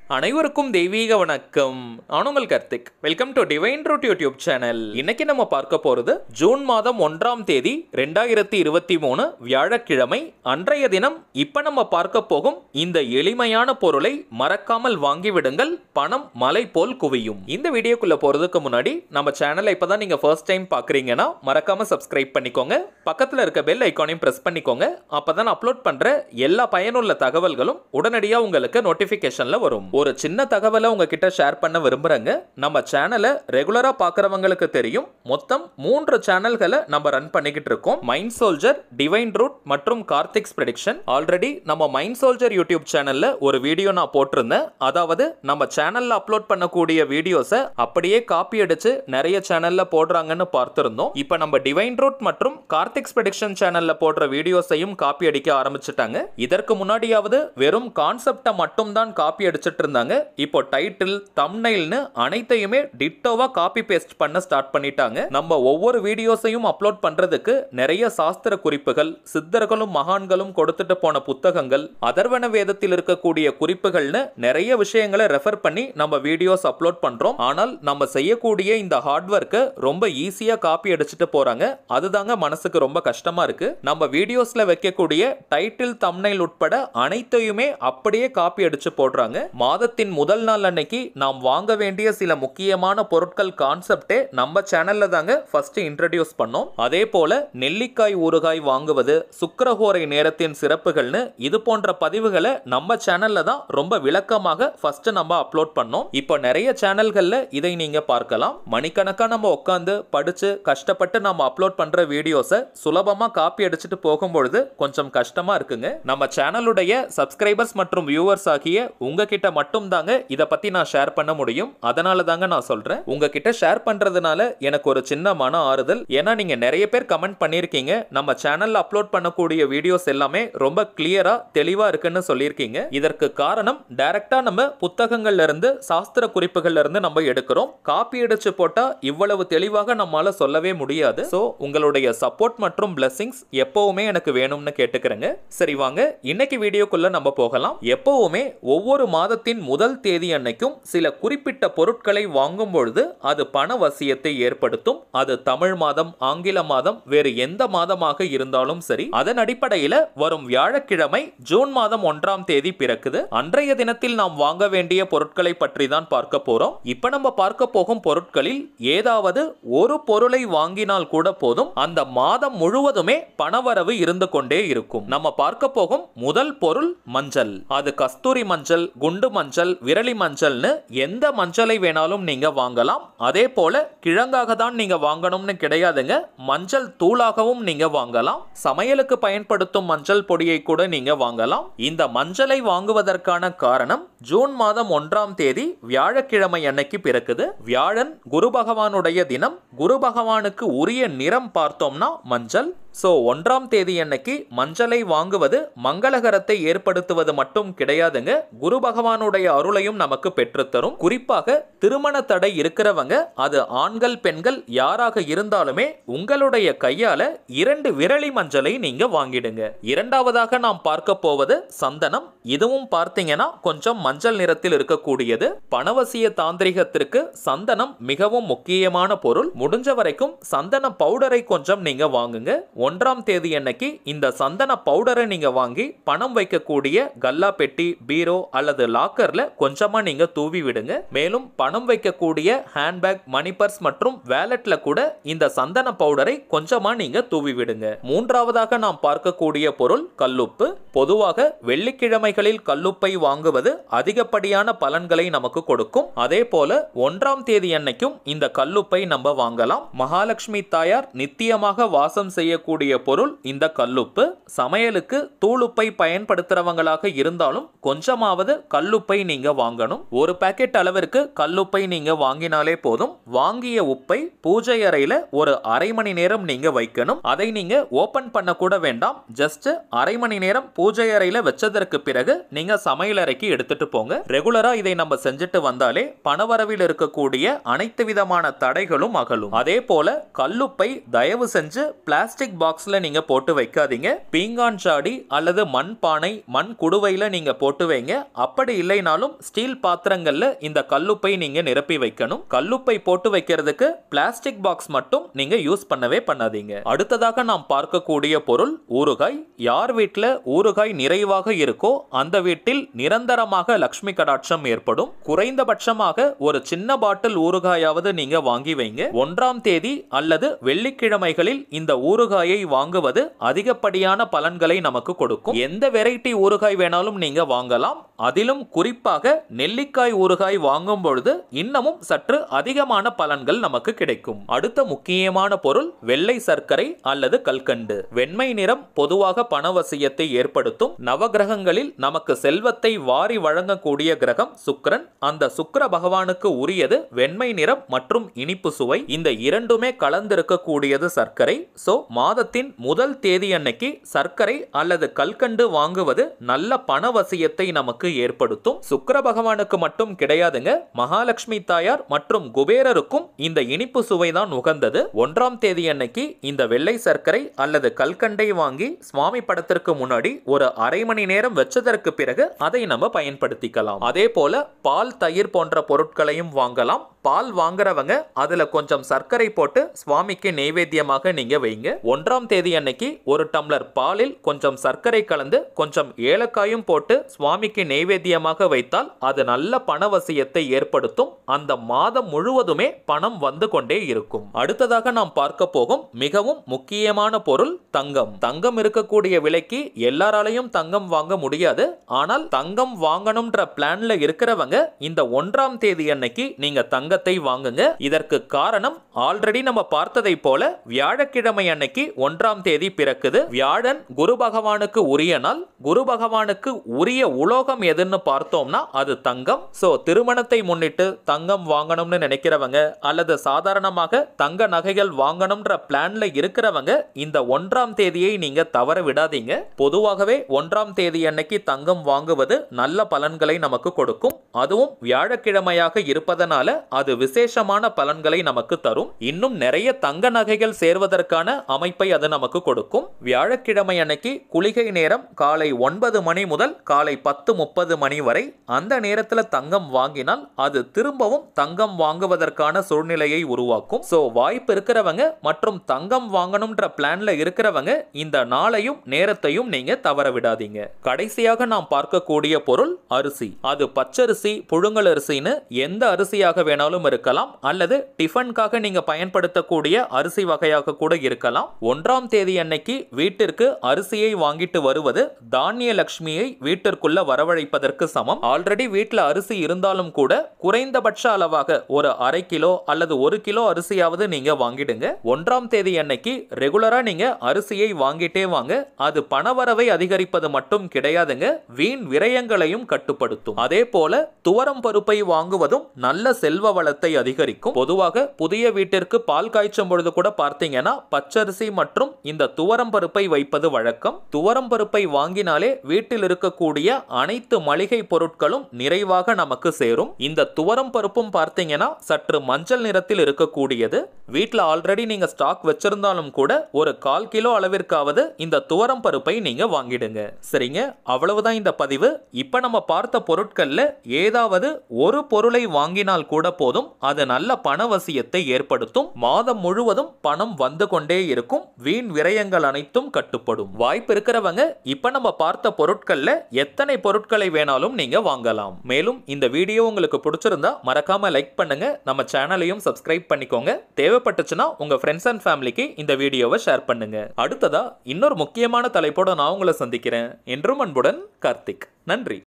அனைவருக்கும் தெய்வீக வணக்கம் நான் உங்கள் Karthik welcome to divine root YouTube channel இன்னைக்கு நம்ம பார்க்க போறது ஜூன் மாதம் ஒன்றாம் தேதி ரெண்டாயிரத்தி இருபத்தி மூணு வியாழக்கிழமை அன்றைய தினம் இப்ப நம்ம பார்க்க போகும் இந்த எளிமையான பொருளை மறக்காமல் வாங்கிவிடுங்கள் பணம் மலை போல் குவியும் இந்த வீடியோக்குள்ள போறதுக்கு முன்னாடி நம்ம சேனலை இப்பதான் நீங்க ஃபர்ஸ்ட் டைம் பாக்குறீங்கன்னா மறக்காம சப்ஸ்கிரைப் பண்ணிக்கோங்க பக்கத்துல இருக்க பெல் ஐக்கானையும் பிரஸ் பண்ணிக்கோங்க அப்பதான் அப்லோட் பண்ற எல்லா பயனுள்ள தகவல்களும் உடனடியாக உங்களுக்கு நோட்டிஃபிகேஷன்ல வரும் ஒரு சின்ன தகவலை உங்ககிட்ட ஷேர் பண்ண விரும்புறேங்க நம்ம சேனலை ரெகுலரா பார்க்குறவங்களுக்கு தெரியும் மொத்தம் மூன்று சேனல்களை நம்ம ரன் பண்ணிக்கிட்டு இருக்கோம் மைண்ட் சோல்ஜர் டிவைன் ரூட் மற்றும் கார்த்திக்ஸ் ப்ரெடிக்ஷன் ஆல்ரெடி நம்ம மைண்ட் சோல்ஜர் யூடியூப் சேனல்ல ஒரு வீடியோ நான் போட்டிருந்தேன் அதாவது நம்ம சேனல்ல அப்லோட் பண்ணக்கூடிய வீடியோஸை அப்படியே காப்பி அடிச்சு நிறைய சேனல்ல போடுறாங்கன்னு பார்த்திருந்தோம் இப்போ நம்ம டிவைன் ரூட் மற்றும் கார்த்திக்ஸ் ப்ரெடிக்ஷன் சேனல்ல போடுற வீடியோஸையும் காப்பி அடிக்க ஆரம்பிச்சிட்டாங்க இதற்கு முன்னாடியாவது வெறும் கான்செப்டை மட்டும் தான் காப்பி அடிச்சிட்டு இருந்தாங்க இப்போ டைட்டில் தம்னைல்னு அனைத்தையுமே டிட்டோவா காப்பி பேஸ்ட் பண்ண ஸ்டார்ட் பண்ணிட்டாங்க நம்ம ஒவ்வொரு வீடியோஸையும் அப்லோட் பண்றதுக்கு நிறைய சாஸ்திர குறிப்புகள் சித்தர்களும் மகான்களும் கொடுத்துட்டு போன புத்தகங்கள் அதர்வன வேதத்தில் இருக்கக்கூடிய குறிப்புகள்னு நிறைய விஷயங்களை ரெஃபர் பண்ணி நம்ம வீடியோஸ் அப்லோட் பண்றோம் ஆனால் நம்ம செய்யக்கூடிய இந்த ஹார்ட் ஒர்க்கை ரொம்ப ஈஸியா காப்பி அடிச்சுட்டு போறாங்க அதுதாங்க மனசுக்கு ரொம்ப கஷ்டமா இருக்கு நம்ம வீடியோஸ்ல வைக்கக்கூடிய டைட்டில் தம்னைல் உட்பட அனைத்தையுமே அப்படியே காப்பி அடிச்சு போடுறாங்க மாதத்தின் முதல் நாள் அன்னைக்கு நாம் வாங்க வேண்டிய சில முக்கியமான பொருட்கள் கான்செப்டே நம்ம சேனல்ல தாங்க ஃபர்ஸ்ட் இன்ட்ரடியூஸ் பண்ணோம் அதே போல நெல்லிக்காய் ஊறுகாய் வாங்குவது சுக்கரஹோரை நேரத்தின் சிறப்புகள்னு இது போன்ற பதிவுகளை நம்ம சேனல்ல தான் ரொம்ப விளக்கமாக ஃபர்ஸ்ட் நம்ம அப்லோட் பண்ணோம் இப்போ நிறைய சேனல்கள்ல இதை நீங்க பார்க்கலாம் மணிக்கணக்கா நம்ம உட்காந்து படிச்சு கஷ்டப்பட்டு நம்ம அப்லோட் பண்ற வீடியோஸை சுலபமா காப்பி அடிச்சுட்டு போகும்பொழுது கொஞ்சம் கஷ்டமா இருக்குங்க நம்ம சேனலுடைய சப்ஸ்கிரைபர்ஸ் மற்றும் வியூவர்ஸ் ஆகிய உங்ககிட்ட மட்டும் தாங்க இதை பத்தி நான் ஷேர் பண்ண முடியும் அதனால தாங்க நான் சொல்றேன் உங்ககிட்ட ஷேர் பண்றதுனால எனக்கு ஒரு சின்ன மன ஆறுதல் ஏன்னா நீங்க நிறைய பேர் கமெண்ட் பண்ணியிருக்கீங்க நம்ம சேனல்ல அப்லோட் பண்ணக்கூடிய வீடியோஸ் எல்லாமே ரொம்ப கிளியரா தெளிவா இருக்குன்னு சொல்லியிருக்கீங்க இதற்கு காரணம் டைரக்டா நம்ம புத்தகங்கள்ல இருந்து சாஸ்திர குறிப்புகள்ல இருந்து நம்ம எடுக்கிறோம் காப்பி அடிச்சு போட்டா இவ்வளவு தெளிவாக நம்மால சொல்லவே முடியாது சோ உங்களுடைய சப்போர்ட் மற்றும் பிளெஸிங்ஸ் எப்பவுமே எனக்கு வேணும்னு கேட்டுக்கிறேங்க சரி வாங்க இன்னைக்கு வீடியோக்குள்ள நம்ம போகலாம் எப்பவுமே ஒவ்வொரு மாதத்தின் முதல் தேதி அன்னைக்கும் சில குறிப்பிட்ட பொருட்களை வாங்கும் பொழுது அது பண வசியத்தை ஏற்படுத்தும் அது தமிழ் மாதம் ஆங்கில மாதம் வேறு எந்த மாதமாக இருந்தாலும் சரி அதன் அடிப்படையில வரும் வியாழக்கிழமை ஜூன் மாதம் ஒன்றாம் தேதி பிறக்குது அன்றைய தினத்தில் நாம் வாங்க வேண்டிய பொருட்களை பற்றி தான் பார்க்க போறோம் இப்ப நம்ம பார்க்க போகும் பொருட்களில் ஏதாவது ஒரு பொருளை வாங்கினால் கூட போதும் அந்த மாதம் முழுவதுமே பணவரவு இருந்து கொண்டே இருக்கும் நம்ம பார்க்க போகும் முதல் பொருள் மஞ்சள் அது கஸ்தூரி மஞ்சள் குண்டு மஞ்சள் விரலி மஞ்சள்னு எந்த மஞ்சளை வேணாலும் நீங்க வாங்கலாம் அதே போல கிழங்காக தான் நீங்க வாங்கணும்னு கிடையாதுங்க மஞ்சள் தூளாகவும் நீங்க வாங்கலாம் சமையலுக்கு பயன்படுத்தும் மஞ்சள் பொடியை கூட நீங்க வாங்கலாம் இந்த மஞ்சளை வாங்குவதற்கான காரணம் ஜூன் மாதம் ஒன்றாம் தேதி வியாழக்கிழமை அன்னைக்கு பிறக்குது வியாழன் குரு பகவானுடைய தினம் குரு பகவானுக்கு உரிய நிறம் பார்த்தோம்னா மஞ்சள் ஸோ ஒன்றாம் தேதி அன்னைக்கு மஞ்சளை வாங்குவது மங்களகரத்தை ஏற்படுத்துவது மட்டும் கிடையாதுங்க குரு பகவானுடைய அருளையும் நமக்கு பெற்றுத்தரும் குறிப்பாக திருமண தடை இருக்கிறவங்க அது ஆண்கள் பெண்கள் யாராக இருந்தாலுமே உங்களுடைய கையால இரண்டு விரலி மஞ்சளை நீங்க வாங்கிடுங்க இரண்டாவதாக நாம் பார்க்க போவது சந்தனம் இதுவும் பார்த்தீங்கன்னா கொஞ்சம் மஞ்சள் நிறத்தில் இருக்கக்கூடியது பணவசிய தாந்திரிகத்திற்கு சந்தனம் மிகவும் முக்கியமான பொருள் முடிஞ்ச வரைக்கும் சந்தன பவுடரை கொஞ்சம் நீங்க வாங்குங்க ஒன்றாம் தேதி அன்னைக்கு இந்த சந்தன பவுடரை நீங்க வாங்கி பணம் வைக்கக்கூடிய கல்லா பெட்டி பீரோ அல்லது லாக்கர்ல கொஞ்சமா நீங்க தூவி விடுங்க மேலும் பணம் வைக்கக்கூடிய ஹேண்ட்பேக் மணி பர்ஸ் மற்றும் வேலட்ல கூட இந்த சந்தன பவுடரை கொஞ்சமா நீங்க தூவி விடுங்க மூன்றாவதாக நாம் பார்க்கக்கூடிய பொருள் கல்லுப்பு பொதுவாக வெள்ளிக்கிழமைகளில் கல்லுப்பை வாங்குவது அதிகப்படியான பலன்களை நமக்கு கொடுக்கும் அதே போல ஒன்றாம் தேதி அன்னைக்கும் இந்த கல்லுப்பை நம்ம வாங்கலாம் மகாலட்சுமி தாயார் நித்தியமாக வாசம் செய்யக்கூடிய பொருள் இந்த கல்லுப்பு சமையலுக்கு தூளுப்பை பயன்படுத்துறவங்களாக இருந்தாலும் கொஞ்சமாவது கல்லுப்பை நீங்க வாங்கணும் ஒரு பாக்கெட் அளவிற்கு கல்லுப்பை நீங்க வாங்கினாலே போதும் வாங்கிய உப்பை பூஜை அறையில ஒரு அரை மணி நேரம் நீங்க வைக்கணும் அதை நீங்க ஓபன் பண்ண கூட வேண்டாம் ஜஸ்ட் அரை மணி நேரம் பூஜை அறையில வச்சதற்கு பிறகு நீங்க சமையல் அறைக்கு எடுத்துட்டு போங்க ரெகுலரா இதை நம்ம செஞ்சுட்டு வந்தாலே பணவரவில் இருக்கக்கூடிய அனைத்து விதமான தடைகளும் அகலும் அதே போல கல்லுப்பை தயவு செஞ்சு பிளாஸ்டிக் பாக்ஸ்ல நீங்க போட்டு வைக்காதீங்க பீங்கான் சாடி அல்லது மண் பானை மண் குடுவையில நீங்க போட்டு வைங்க அப்படி இல்லை இல்லைனாலும் ஸ்டீல் பாத்திரங்கள்ல இந்த கல்லுப்பை நீங்க நிரப்பி வைக்கணும் கல்லுப்பை போட்டு வைக்கிறதுக்கு பிளாஸ்டிக் பாக்ஸ் மட்டும் நீங்க யூஸ் பண்ணவே பண்ணாதீங்க அடுத்ததாக நாம் பார்க்கக்கூடிய பொருள் ஊறுகாய் யார் வீட்டில் ஊறுகாய் நிறைவாக இருக்கோ அந்த வீட்டில் நிரந்தரமாக லக்ஷ்மி கடாட்சம் ஏற்படும் குறைந்தபட்சமாக ஒரு சின்ன பாட்டில் ஊறுகாயாவது நீங்க வாங்கி வைங்க ஒன்றாம் தேதி அல்லது வெள்ளிக்கிழமைகளில் இந்த ஊறுகாயை வாங்குவது அதிகப்படியான பலன்களை நமக்கு கொடுக்கும் எந்த வெரைட்டி ஊறுகாய் வேணாலும் நீங்க வாங்கலாம் அதிலும் குறிப்பாக நெல்லிக்காய் ஊறுகாய் வாங்கும் பொழுது இன்னமும் சற்று அதிகமான பலன்கள் நமக்கு கிடைக்கும் அடுத்த முக்கியமான பொருள் வெள்ளை சர்க்கரை அல்லது கல்கண்டு வெண்மை நிறம் பொதுவாக பணவசியத்தை ஏற்படுத்தும் நவகிரகங்களில் நமக்கு செல்வத்தை வாரி வழங்கக்கூடிய கிரகம் சுக்கிரன் அந்த சுக்கிர பகவானுக்கு உரியது வெண்மை நிறம் மற்றும் இனிப்பு சுவை இந்த இரண்டுமே கலந்திருக்கக்கூடியது சர்க்கரை சோ மாதத்தின் முதல் தேதி அன்னைக்கு சர்க்கரை அல்லது கல்கண்டு வாங்குவது நல்ல பணவசியத்தை நமக்கு ஏற்படுத்தும் சுக்கிர பகவானுக்கு மட்டும் கிடையாதுங்க மகாலட்சுமி தாயார் மற்றும் குபேரருக்கும் இந்த இனிப்பு சுவைதான் உகந்தது ஒன்றாம் தேதி அன்னைக்கு இந்த வெள்ளை சர்க்கரை அல்லது கல்கண்டை வாங்கி சுவாமி படத்திற்கு முன்னாடி ஒரு அரை மணி நேரம் வச்சதற்கு பிறகு அதை நம்ம பயன்படுத்திக்கலாம் அதே போல பால் தயிர் போன்ற பொருட்களையும் வாங்கலாம் பால் வாங்குறவங்க அதுல கொஞ்சம் சர்க்கரை போட்டு சுவாமிக்கு நெய்வேத்தியமாக நீங்க வைங்க ஒன்றாம் தேதி அன்னைக்கு ஒரு டம்ளர் பாலில் கொஞ்சம் சர்க்கரை கலந்து கொஞ்சம் ஏலக்காயும் போட்டு சுவாமிக்கு நெய்வேத்தியமாக வைத்தால் அது நல்ல பணவசியத்தை ஏற்படுத்தும் அந்த மாதம் முழுவதுமே பணம் வந்து கொண்டே இருக்கும் அடுத்ததாக நாம் பார்க்க போகும் மிகவும் முக்கியமான பொருள் தங்கம் தங்கம் இருக்கக்கூடிய விலைக்கு எல்லாராலையும் தங்கம் வாங்க முடியாது ஆனால் தங்கம் வாங்கணும்ன்ற பிளான்ல இருக்கிறவங்க இந்த ஒன்றாம் தேதி அன்னைக்கு நீங்க தங்கத்தை வாங்குங்க இதற்கு காரணம் ஆல்ரெடி நம்ம பார்த்ததை போல வியாழக்கிழமை அன்னைக்கு ஒன்றாம் தேதி பிறக்குது வியாழன் குரு பகவானுக்கு உரிய நாள் குரு பகவானுக்கு உரிய உலோகம் எதுன்னு பார்த்தோம்னா அது தங்கம் சோ திருமணத்தை முன்னிட்டு தங்கம் வாங்கணும்னு நினைக்கிறவங்க அல்லது சாதாரணமாக தங்க நகைகள் வாங்கணும்ன்ற பிளான்ல இருக்கிறவங்க இந்த ஒன்றாம் தேதியை நீங்க தவற விடாதீங்க பொதுவாகவே ஒன்றாம் தேதி அன்னைக்கு தங்கம் வாங்குவது நல்ல பலன்களை நமக்கு கொடுக்கும் அதுவும் வியாழக்கிழமையாக இருப்பதனால அது விசேஷமான பலன்களை நமக்கு தரும் இன்னும் நிறைய தங்க நகைகள் சேர்வதற்கான அமைப்பை அது நமக்கு கொடுக்கும் வியாழக்கிழமை அன்னைக்கு குளிகை நேரம் காலை ஒன்பது மணி முதல் காலை பத்து முப்பது மணி வரை அந்த நேரத்துல தங்கம் வாங்கினால் அது திரும்பவும் தங்கம் வாங்குவதற்கான சூழ்நிலையை உருவாக்கும் சோ வாய்ப்பு இருக்கிறவங்க மற்றும் தங்கம் வாங்கணும்ன்ற பிளான்ல இருக்கிறவங்க இந்த நாளையும் நேரத்தையும் நீங்க தவற விடாதீங்க கடைசியாக நாம் பார்க்கக்கூடிய பொருள் அரிசி அது பச்சரிசி புழுங்கல் அரிசின்னு எந்த அரிசியாக வேணாலும் இருக்கலாம் அல்லது டிஃபனுக்காக நீங்க பயன்படுத்தக்கூடிய அரிசி வகையாக கூட இருக்கலாம் ஒன்றாம் தேதி அன்னைக்கு வீட்டிற்கு அரிசியை வாங்கிட்டு வருவது தானிய லட்சுமியை வீட்டிற்குள்ள வரவழைப்பதற்கு சமம் ஆல்ரெடி வீட்டில் அரிசி இருந்தாலும் கூட குறைந்தபட்ச அளவாக ஒரு அரை கிலோ அல்லது ஒரு கிலோ அரிசியாவது நீங்க வாங்கிடுங்க ஒன்றாம் தேதி அன்னைக்கு ரெகுலரா நீங்க அரிசியை வாங்கிட்டே வாங்க அது பணவரவை அதிகரிப்பது மட்டும் கிடையாதுங்க வீண் விரயங்களையும் கட்டுப்படுத்தும் அதே போல துவரம் பருப்பை வாங்குவதும் நல்ல செல்வ வளத்தை அதிகரிக்கும் பொதுவாக புதிய வீட்டிற்கு பால் காய்ச்சும் பொழுது கூட பார்த்தீங்கன்னா பச்சரிசி மற்றும் இந்த துவரம் பருப்பை வைப்பது வழக்கம் துவரம் பருப்பை வாங்கினாலே வீட்டில் இருக்கக்கூடிய அனைத்து மளிகை பொருட்களும் நிறைவாக நமக்கு சேரும் இந்த துவரம் பருப்பும் பார்த்தீங்கன்னா சற்று மஞ்சள் நிறத்தில் இருக்கக்கூடியது வீட்டில் ஆல்ரெடி நீங்க ஸ்டாக் வச்சிருந்தாலும் கூட ஒரு கால் கிலோ அளவிற்காவது இந்த துவரம் பருப்பை நீங்க வாங்கிடுங்க சரிங்க அவ்வளவுதான் இந்த பதிவு இப்ப நம்ம பார்த்த பொருட்கள்ல ஏதாவது ஒரு பொருளை வாங்கினால் கூட போதும் அது நல்ல பணவசியத்தை ஏற்படுத்தும் மாதம் முழுவதும் பணம் வந்து கொண்டே இருக்கும் வீண் விரயங்கள் அனைத்தும் கட்டுப்படும் வாய்ப்பு இருக்கிறவங்க இப்ப நம்ம பார்த்த பொருட்கள்ல எத்தனை பொருட்களை வேணாலும் நீங்க வாங்கலாம் மேலும் இந்த வீடியோ உங்களுக்கு பிடிச்சிருந்தா மறக்காம லைக் பண்ணுங்க நம்ம சேனலையும் சப்ஸ்கிரைப் பண்ணிக்கோங்க தேவைப்பட்டுச்சுன்னா உங்க ஃப்ரெண்ட்ஸ் அண்ட் ஃபேமிலிக்கு இந்த வீடியோவை ஷேர் பண்ணுங்க அடுத்ததா இன்னொரு முக்கியமான தலைப்போட நான் உங்களை சந்திக்கிறேன் என்றும் அன்புடன் கார்த்திக் நன்றி